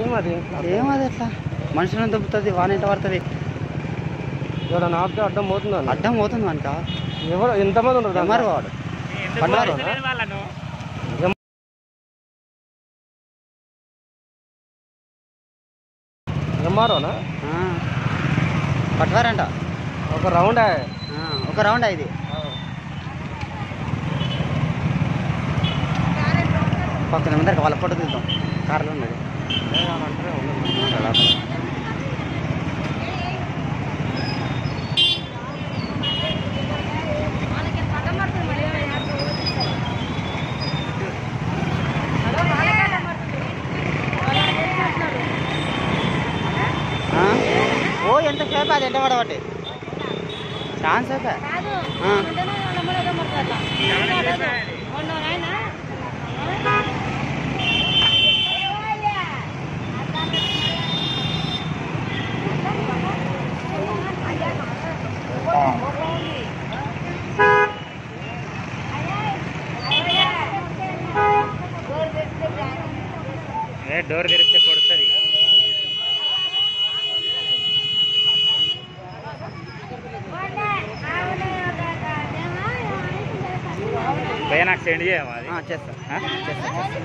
అది ఏమది ఎట్లా మనుషులను దొబ్బుతుంది వాన ఎంట పడుతుంది ఎవరైనా ఆపితే అడ్డం పోతుందా అడ్డం పోతుంది మనక ఎవరు ఎంతమంది ఉండరు ఎంఆర్ వాడు పడ్డారు ఎంఆర్ఓనా పట్టవారంట ఒక రౌండ్ ఆ, ఒక రౌండ్ ఇది పక్కన ముందర వాళ్ళ ఫోటో తీద్దాం కార్లో ఉన్నది ఆ? ఓ ఎంత సేపు అది ఎంట పడబట్టి ఛాన్స్ అయితే ఆ. డోర్ తెరిస్తే పడుతుంది భయ నాకు సెండ్ చేయమా అది చేస్తా చేస్తా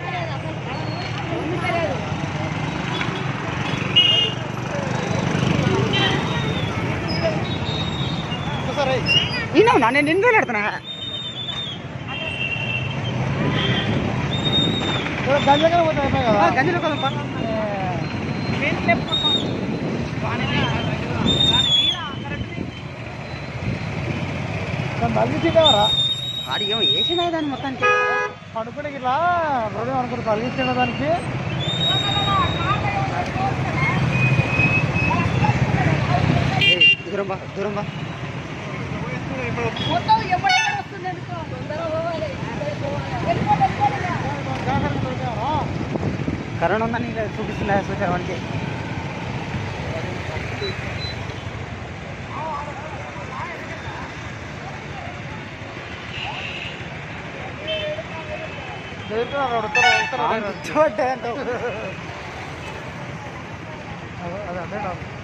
ఈయన నేను ఎన్ని రోజులు పెడుతున్నా గంజలో కదా ఆడి ఏమో వేసిన దాన్ని మొత్తానికి పడుకునే ఇట్లా హృదయం అనుకుంటే కలిగించిన దానికి ఏయ్, దూరం బా దూరం బా కరోనా ఉందని ఇలా చూపిస్తుందా చూసారు వానికి అది చూడ్డా అదే నాకు